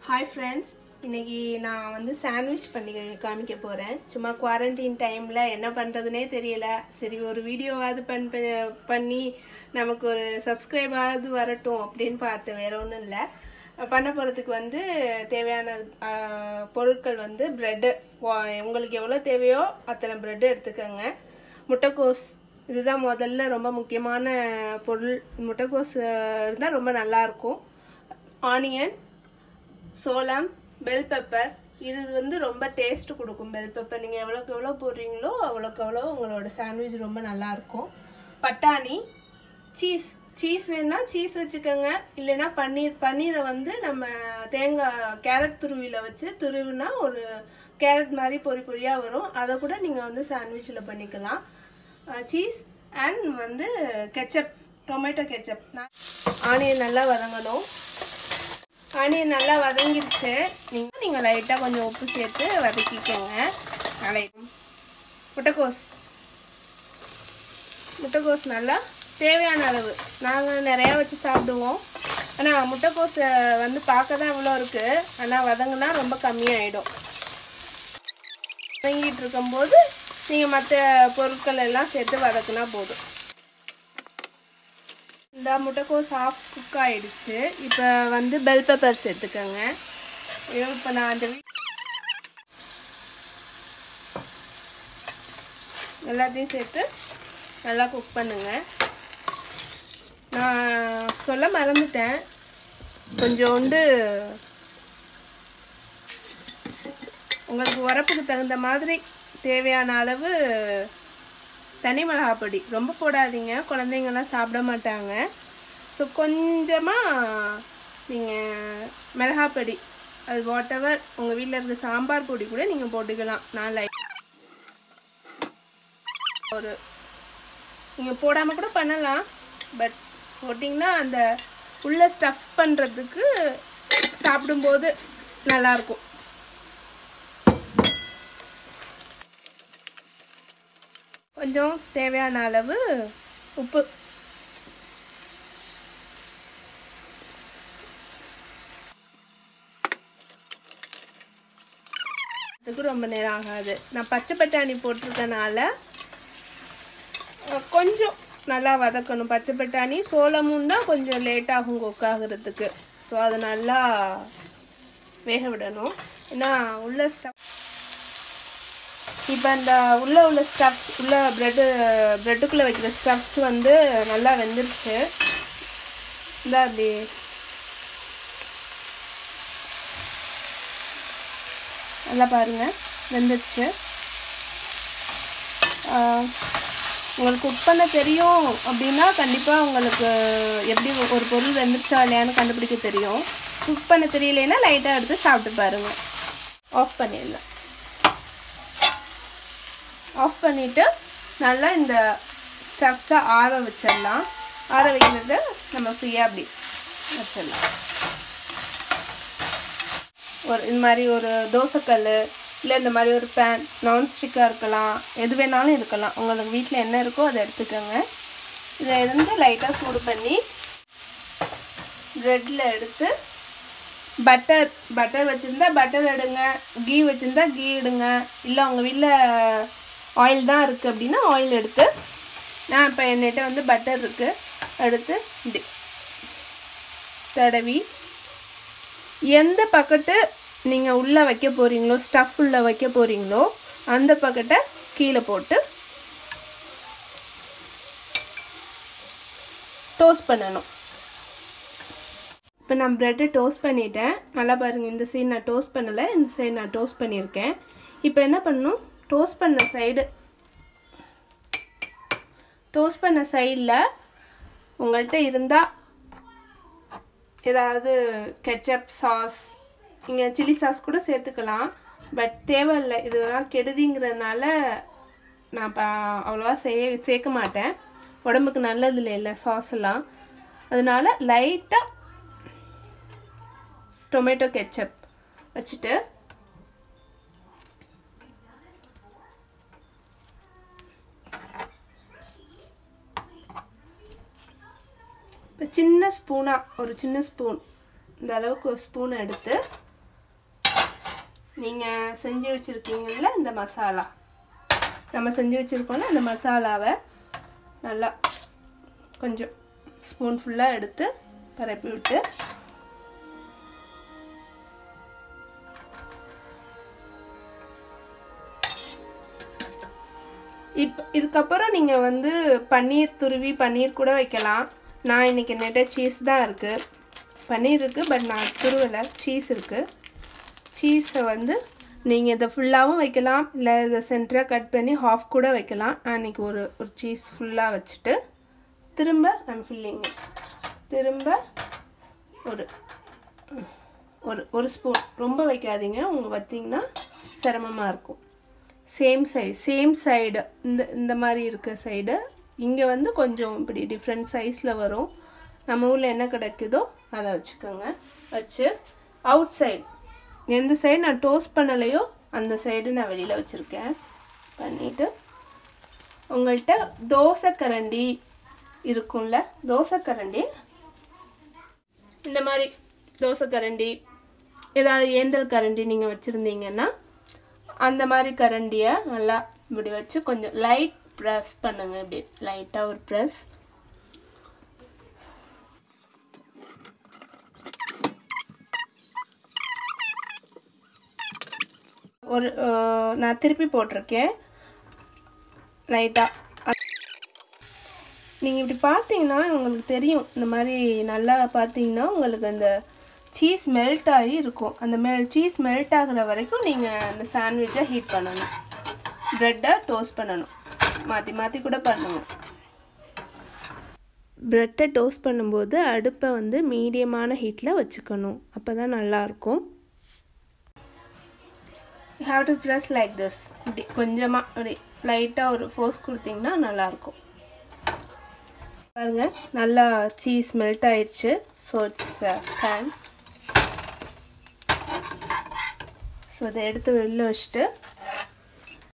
hi friends இன்னைக்கு நான் வந்து சாண்ட்விச் பண்ணி காமிக்க போகிறேன் சும்மா குவாரண்டைன் டைமில் என்ன பண்ணுறதுனே தெரியல சரி ஒரு வீடியோவாவது பண் ப- பண்ணி நமக்கு ஒரு சப்ஸ்கிரைபாவது வரட்டும் அப்படின்னு பார்த்தேன் வேற ஒன்றும் இல்லை பண்ண போகிறதுக்கு வந்து தேவையான ஆ, பொருட்கள் வந்து ப்ரெட்டு உங்களுக்கு எவ்வளோ தேவையோ அத்தனை ப்ரெட்டு எடுத்துக்கோங்க முட்டைக்கோஸ் இதுதான் முதல்ல ரொம்ப முக்கியமான பொருள் முட்டைக்கோஸ் இருந்தால் ரொம்ப நல்லாயிருக்கும் ஆனியன் சோளம் பெல் பெப்பர் இது வந்து ரொம்ப டேஸ்ட் கொடுக்கும் பெல் பெப்பர் நீங்கள் எவ்வளோக்கு எவ்வளோ போடுறீங்களோ அவ்வளோக்கு எவ்வளோ உங்களோட சாண்ட்விச் ரொம்ப நல்லாயிருக்கும் பட்டாணி சீஸ் சீஸ் வேணும்னா சீஸ் வச்சுக்கோங்க இல்லைன்னா பன்னீர் பன்னீரை வந்து நம்ம தேங்காய் கேரட் துருவியில் வச்சு துருவினா ஒரு கேரட் மாதிரி பொரி பொரியாக வரும் அதை கூட நீங்கள் வந்து சாண்ட்விச்சில் பண்ணிக்கலாம் சீஸ் அண்ட் வந்து கெச்சப் டொமேட்டோ கெச்சப் ஆனியன் நல்லா வதங்கணும் ஆனியன் நல்லா வதங்கிருச்சு நீங்கள் நீங்கள் லைட்டாக கொஞ்சம் உப்பு சேர்த்து வதக்கிக்கோங்க நல்லா முட்டைக்கோஸ் முட்டைக்கோஸ் நல்லா தேவையான அளவு நாங்கள் நிறையா வச்சு சாப்பிடுவோம் ஆனால் முட்டைக்கோஸ் வந்து பார்க்க தான் இவ்வளோ இருக்குது ஆனால் வதங்குனா ரொம்ப கம்மியாயிடும் வதங்கிட்டு இருக்கும்போது நீங்கள் மற்ற பொருட்கள் எல்லாம் சேர்த்து வதக்குனா போதும் இந்த முட்டைக்கோஸ் ஆஃப் குக் ஆயிடுச்சு இப்போ வந்து பெல் பெப்பர் சேர்த்துக்கோங்க இப்போ நான் அந்த வீ- எல்லாத்தையும் சேர்த்து நல்லா குக் பண்ணுங்க நான் சொல்ல மறந்துட்டேன் கொஞ்சோண்டு உங்களுக்கு உரப்புக்கு தகுந்த மாதிரி தேவையான அளவு தனி மிளகாய் பொடி ரொம்ப போடாதீங்க குழந்தைங்கலாம் சாப்பிட மாட்டாங்க ஸோ கொஞ்சமாக நீங்கள் மிளகாய் பொடி அது வாட் எவர் உங்கள் வீட்டில் இருக்க சாம்பார் பொடி கூட நீங்கள் போட்டுக்கலாம் நான் லைக் ஒரு நீங்கள் போடாமல் கூட பண்ணலாம் பட் போட்டிங்கன்னா அந்த உள்ள ஸ்டஃப் பண்ணுறதுக்கு சாப்பிடும்போது நல்லாயிருக்கும் கொஞ்சம் தேவையான அளவு உப்பு அதுக்கு ரொம்ப நேரம் ஆகாது நான் பச்சை பட்டாணி போட்டிருக்கனால அஹ், கொஞ்சம் நல்லா வதக்கணும் பச்சை பட்டாணி சோளமும் தான் கொஞ்சம் லேட் ஆகும் குக் ஆகுறதுக்கு ஸோ அது நல்லா வேக விடணும் ஏன்னா உள்ள ஸ்டஃப் இப்போ அந்த உள்ள உள்ள ஸ்டஃப் உள்ள ப்ரெட்டு ப்ரெட்டுக்குள்ளே வைக்கிற ஸ்டஃப்ஸ் வந்து நல்லா வெந்துருச்சு இந்த அப்படி நல்லா பாருங்க வெந்துருச்சு ஆஹ், உங்களுக்கு குக் பண்ண தெரியும் அப்படின்னா கண்டிப்பாக உங்களுக்கு எப்படி ஒரு பொருள் வெந்துருச்சா இல்லையான்னு கண்டுபிடிக்க தெரியும் குக் பண்ண தெரியலைன்னா லைட்டாக எடுத்து சாப்பிட்டு பாருங்கள் ஆஃப் பண்ணிடலாம் ஆஃப் பண்ணிவிட்டு நல்லா இந்த ஸ்டஃப்ஸை ஆற வச்சிடலாம் ஆற வைக்கிறது நம்ம ஃப்ரீயாக அப்படி வச்சிடலாம் ஒரு இந்த மாதிரி ஒரு தோசைக்கல் இல்லை இந்த மாதிரி ஒரு பேன் நான்ஸ்டிக்காக இருக்கலாம் எது வேணாலும் இருக்கலாம் உங்களுக்கு வீட்டில் என்ன இருக்கோ அதை எடுத்துக்கோங்க இதை இருந்து லைட்டாக சூடு பண்ணி ப்ரெட்டில் எடுத்து பட்டர் பட்டர் வச்சுருந்தா பட்டர் எடுங்க கீ வச்சுருந்தா கீ எடுங்க இல்லை உங்கள் வீட்டில் ஆயில் தான் இருக்குது அப்படின்னா ஆயில் எடுத்து நான் இப்போ என்கிட்ட வந்து பட்டர் இருக்குது எடுத்து இப்படி தடவி எந்த பக்கெட்டு நீங்கள் உள்ளே வைக்க போகிறீங்களோ ஸ்டஃப் உள்ளே வைக்க போகிறீங்களோ அந்த பக்கெட்டை கீழே போட்டு டோஸ்ட் பண்ணணும் இப்போ நான் ப்ரெட்டை டோஸ்ட் பண்ணிட்டேன் நல்லா பாருங்கள் இந்த சைடு நான் டோஸ்ட் பண்ணலை இந்த சைடு நான் டோஸ்ட் பண்ணியிருக்கேன் இப்போ என்ன பண்ணணும் டோஸ்ட் பண்ண சைடு டோஸ்ட் பண்ண சைடில் உங்கள்கிட்ட இருந்தால் ஏதாவது கெச்சப் சாஸ் நீங்கள் சில்லி சாஸ் கூட சேர்த்துக்கலாம் பட் தேவையில்லை இதெல்லாம் கெடுதிங்கிறதுனால நான் இப்போ அவ்வளோவா சே சேர்க்க மாட்டேன் உடம்புக்கு நல்லது இல்லை சாஸ் எல்லாம் அதனால லைட்டாக டொமேட்டோ கெச்சப் வச்சுட்டு இப்போ சின்ன ஸ்பூனாக ஒரு சின்ன ஸ்பூன் இந்த அளவுக்கு ஒரு ஸ்பூன் எடுத்து நீங்கள் செஞ்சு வச்சுருக்கீங்கல்ல இந்த மசாலா நம்ம செஞ்சு வச்சுருக்கோம்ல அந்த மசாலாவை நல்லா கொஞ்சம் ஸ்பூன் ஃபுல்லாக எடுத்து பரப்பி விட்டு இப்போ இதுக்கப்புறம் நீங்கள் வந்து பன்னீர் துருவி பன்னீர் கூட வைக்கலாம் நான் இன்றைக்கி நெட்ட சீஸ் தான் இருக்குது பன்னீர் இருக்குது பட் நான் துருவலை சீஸ் இருக்குது சீஸை வந்து நீங்கள் இதை ஃபுல்லாகவும் வைக்கலாம் இல்லை இதை சென்டராக கட் பண்ணி ஹாஃப் கூட வைக்கலாம் அன்றைக்கி ஒரு ஒரு சீஸ் ஃபுல்லாக வச்சுட்டு திரும்ப ஐம் ஃபில்லிங் திரும்ப ஒரு ஒரு ஒரு ஸ்பூன் ரொம்ப வைக்காதீங்க உங்கள் பார்த்தீங்கன்னா சிரமமாக இருக்கும் சேம் சைஸ் சேம் சைடு இந்த இந்த மாதிரி இருக்க சைடு இங்கே வந்து கொஞ்சம் இப்படி டிஃப்ரெண்ட் சைஸில் வரும் நம்ம ஊரில் என்ன கிடைக்குதோ அதை வச்சுக்கோங்க வச்சு அவுட் சைடு எந்த சைடு நான் டோஸ்ட் பண்ணலையோ அந்த சைடு நான் வெளியில் வச்சுருக்கேன் பண்ணிவிட்டு உங்கள்கிட்ட தோசை கரண்டி இருக்கும்ல தோசை கரண்டி இந்த மாதிரி தோசை கரண்டி ஏதாவது ஏந்தல் கரண்டி நீங்கள் வச்சுருந்தீங்கன்னா அந்த மாதிரி கரண்டியை நல்லா இப்படி வச்சு கொஞ்சம் லைட் ப்ரெஸ் பண்ணுங்க இப்படி லைட்டாக ஒரு ப்ரெஸ் ஒரு நான் திருப்பி போட்டிருக்கேன் லைட்டாக நீங்கள் இப்படி பார்த்தீங்கன்னா உங்களுக்கு தெரியும் இந்த மாதிரி நல்லா பார்த்தீங்கன்னா உங்களுக்கு அந்த சீஸ் மெல்ட் ஆகி இருக்கும் அந்த மெல் சீஸ் மெல்ட் ஆகிற வரைக்கும் நீங்கள் அந்த சாண்ட்விட்சை ஹீட் பண்ணணும் ப்ரெட்டை டோஸ்ட் பண்ணணும் மாற்றி மாற்றி கூட பண்ணணும் ப்ரெட்டை டோஸ்ட் பண்ணும்போது அடுப்பை வந்து மீடியமான ஹீட்டில் வச்சுக்கணும் அப்போ தான் நல்லாயிருக்கும் you have to press like this இப்படி கொஞ்சமாக இப்படி லைட்டாக ஒரு ஃபோர்ஸ் கொடுத்தீங்கன்னா நல்லாயிருக்கும் பாருங்கள் நல்லா சீஸ் மெல்ட் ஆயிடுச்சு ஸோ இட்ஸ் ஃபேன் ஸோ இதை எடுத்து வெளில வச்சுட்டு